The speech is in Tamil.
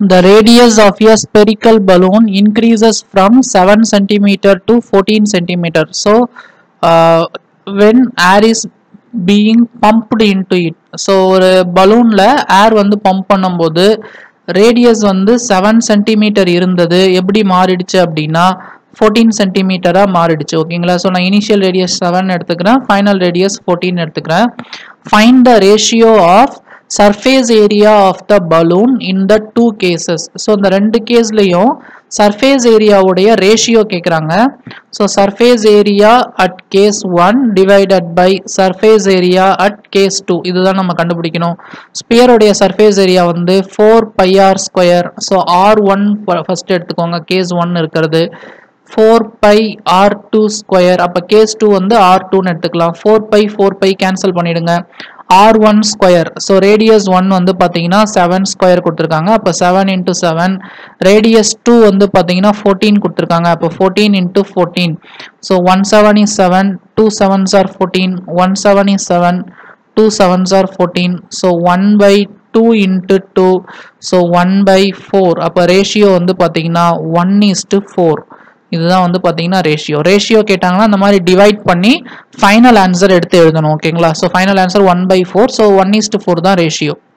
the radius of a spherical balloon increases from 7 centimeter to 14 centimeter so uh, when air is being pumped into it so ஒரு பலூன்ல ஏர் வந்து பம்ப் பண்ணும்போது ரேடியஸ் வந்து செவன் சென்டிமீட்டர் இருந்தது எப்படி மாறிடுச்சு அப்படின்னா ஃபோர்டீன் சென்டிமீட்டராக மாறிடுச்சு ஓகேங்களா ஸோ நான் இனிஷியல் ரேடியஸ் செவன் எடுத்துக்கிறேன் ஃபைனல் ரேடியஸ் ஃபோர்டீன் எடுத்துக்கிறேன் find the ratio of surface area of the balloon in the two cases so இந்த ரெண்டு கேஸ்லையும் சர்ஃபேஸ் ஏரியாவுடைய ரேஷியோ கேட்குறாங்க so surface area at case one divided by surface area at case two இதுதான் நம்ம கண்டுபிடிக்கணும் ஸ்பியருடைய சர்ஃபேஸ் ஏரியா வந்து four by R square so R one first எடுத்துக்கோங்க கேஸ் ஒன் இருக்கிறது four by R two square அப்போ கேஸ் டூ வந்து ஆர் டூன்னு எடுத்துக்கலாம் four pi four pi cancel பண்ணிடுங்க r one square so radius one வந்து பார்த்தீங்கன்னா செவன் ஸ்கொயர் கொடுத்துருக்காங்க அப்போ seven into seven radius two வந்து பார்த்தீங்கன்னா ஃபோர்டீன் கொடுத்துருக்காங்க அப்போ fourteen into fourteen so one seven is seven two sevens are fourteen one seven is seven two sevens are fourteen so one by two into two so one by four அப்போ ரேஷியோ வந்து பார்த்தீங்கன்னா ஒன் இஸ்ட்டு ஃபோர் இதுதான் வந்து பார்த்தீங்கன்னா ரேஷியோ ரேஷியோ கேட்டாங்கன்னா அந்த மாதிரி டிவைட் பண்ணி ஃபைனல் ஆன்சர் எடுத்து எழுதணும் ஓகேங்களா so final answer one by four so one is to four தான் ரேஷியோ